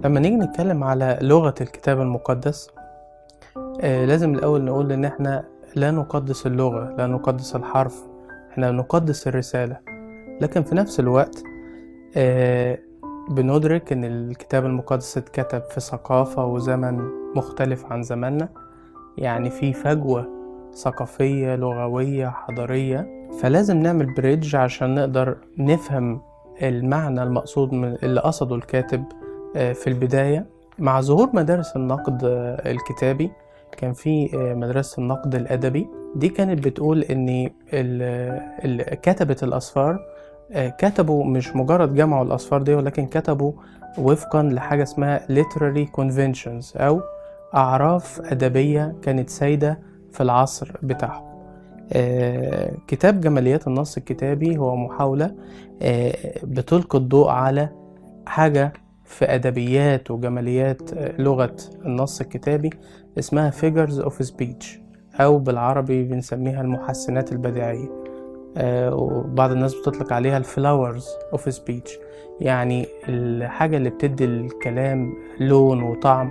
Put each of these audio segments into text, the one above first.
لما نيجي نتكلم على لغة الكتاب المقدس آه لازم الأول نقول إن إحنا لا نقدس اللغة لا نقدس الحرف إحنا نقدس الرسالة لكن في نفس الوقت آه بندرك إن الكتاب المقدس اتكتب في ثقافة وزمن مختلف عن زماننا يعني في فجوة ثقافية لغوية حضارية فلازم نعمل بريدج عشان نقدر نفهم المعنى المقصود من اللي قصده الكاتب في البداية مع ظهور مدارس النقد الكتابي كان في مدرسة النقد الأدبي دي كانت بتقول إن كتبة الأسفار كتبوا مش مجرد جمعوا الأسفار دي ولكن كتبوا وفقا لحاجة اسمها literary conventions أو أعراف أدبية كانت سايدة في العصر بتاعهم كتاب جماليات النص الكتابي هو محاولة بتلقي الضوء على حاجة في أدبيات وجماليات لغة النص الكتابي اسمها figures of speech أو بالعربي بنسميها المحسنات البديعية وبعض الناس بتطلق عليها الفلاورز of speech يعني الحاجة اللي بتدي الكلام لون وطعم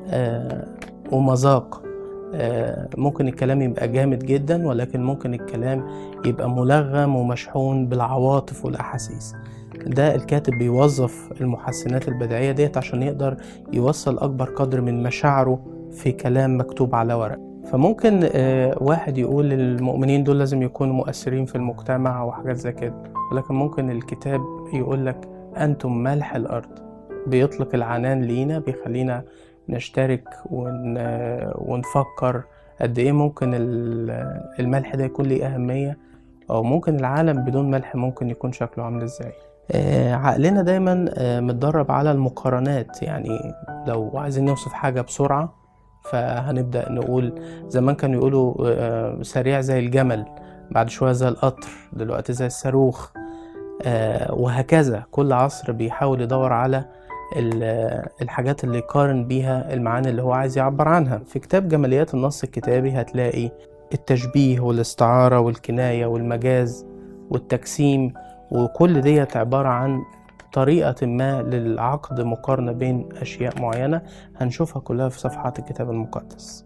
ومذاق ممكن الكلام يبقى جامد جدا ولكن ممكن الكلام يبقى ملغم ومشحون بالعواطف والأحاسيس ده الكاتب بيوظف المحسنات البديعية ديت عشان يقدر يوصل أكبر قدر من مشاعره في كلام مكتوب على ورق فممكن واحد يقول المؤمنين دول لازم يكونوا مؤثرين في المجتمع وحاجات زي كده ولكن ممكن الكتاب يقول لك أنتم ملح الأرض بيطلق العنان لينا بيخلينا نشترك ون... ونفكر قد ايه ممكن الملح ده يكون ليه أهمية أو ممكن العالم بدون ملح ممكن يكون شكله عامل ازاي آه عقلنا دايما آه متدرب على المقارنات يعني لو عايزين نوصف حاجة بسرعة فهنبدأ نقول زمان كانوا يقولوا آه سريع زي الجمل بعد شوية زي القطر دلوقتي زي الصاروخ وهكذا كل عصر بيحاول يدور على الحاجات اللي يقارن بيها المعاني اللي هو عايز يعبر عنها في كتاب جماليات النص الكتابي هتلاقي التشبيه والاستعارة والكناية والمجاز والتجسيم وكل ديت عبارة عن طريقة ما للعقد مقارنة بين أشياء معينة هنشوفها كلها في صفحات الكتاب المقدس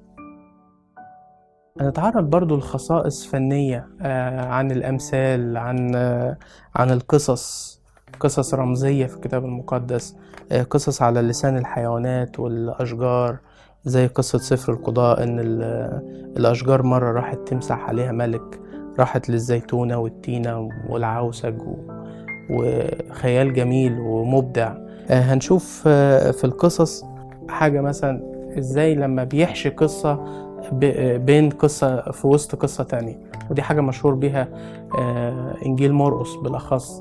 هنتعرض برضو لخصائص فنية عن الأمثال عن عن القصص قصص رمزية في الكتاب المقدس قصص على لسان الحيوانات والأشجار زي قصة سفر القضاء إن الأشجار مرة راحت تمسح عليها ملك راحت للزيتونة والتينة والعوسج وخيال جميل ومبدع هنشوف في القصص حاجة مثلا ازاي لما بيحشي قصة بين قصة في وسط قصة تانية ودي حاجة مشهور بيها إنجيل مرقس بالأخص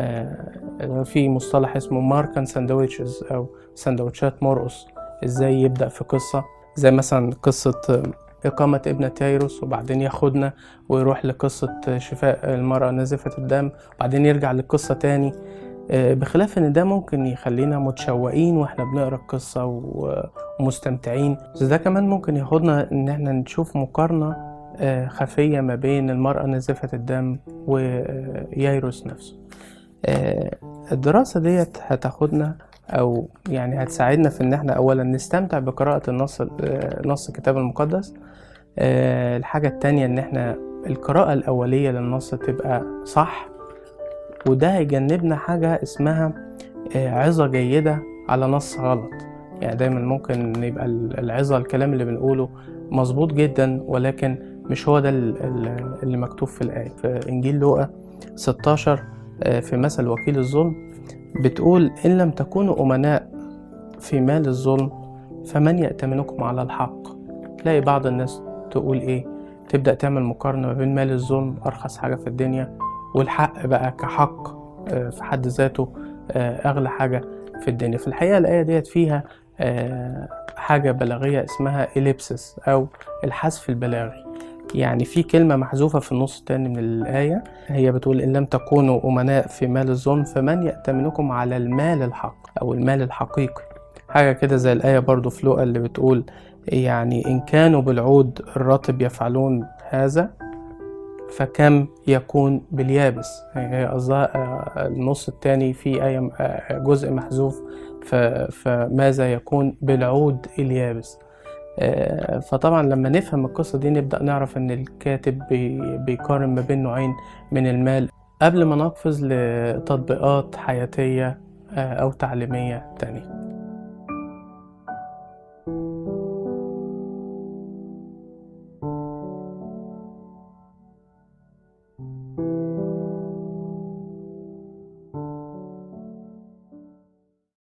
في مصطلح اسمه ماركان ساندويتشز أو سندوتشات مرقس ازاي يبدأ في قصة زي مثلا قصة إقامة ابنة يايروس وبعدين ياخدنا ويروح لقصة شفاء المرأة نازفة الدم وبعدين يرجع للقصة تاني بخلاف ان ده ممكن يخلينا متشوقين واحنا بنقرا القصة ومستمتعين بس ده كمان ممكن ياخدنا ان احنا نشوف مقارنة خفية ما بين المرأة نازفة الدم ويايروس نفسه الدراسة ديت هتاخدنا او يعني هتساعدنا في ان احنا اولا نستمتع بقراءة النص نص الكتاب المقدس الحاجة التانية ان احنا القراءة الاولية للنص تبقى صح وده هيجنبنا حاجة اسمها عظة جيدة على نص غلط يعني دايما ممكن يبقى العظة الكلام اللي بنقوله مظبوط جدا ولكن مش هو ده اللي مكتوب في الآية في إنجيل لوقا 16 في مثل وكيل الظلم بتقول إن لم تكونوا أمناء في مال الظلم فمن يأتمنكم على الحق تلاقي بعض الناس تقول إيه تبدأ تعمل مقارنة ما بين مال الظلم أرخص حاجة في الدنيا والحق بقى كحق في حد ذاته أغلى حاجة في الدنيا في الحقيقة الآية ديت فيها حاجة بلاغية اسمها إليبسس أو الحذف البلاغي يعني في كلمة محذوفة في النص التاني من الآية هي بتقول إن لم تكونوا أمناء في مال الظلم فمن يأتمنكم على المال الحق أو المال الحقيقي حاجة كده زي الآية برضو في لوقا اللي بتقول يعني إن كانوا بالعود الرطب يفعلون هذا فكم يكون باليابس هي قصدها النص التاني في آية جزء محذوف ف- فماذا يكون بالعود اليابس آه، فطبعا لما نفهم القصة دي نبدأ نعرف إن الكاتب بي- بيقارن ما بين نوعين من المال قبل ما نقفز لتطبيقات حياتية آه، أو تعليمية تانية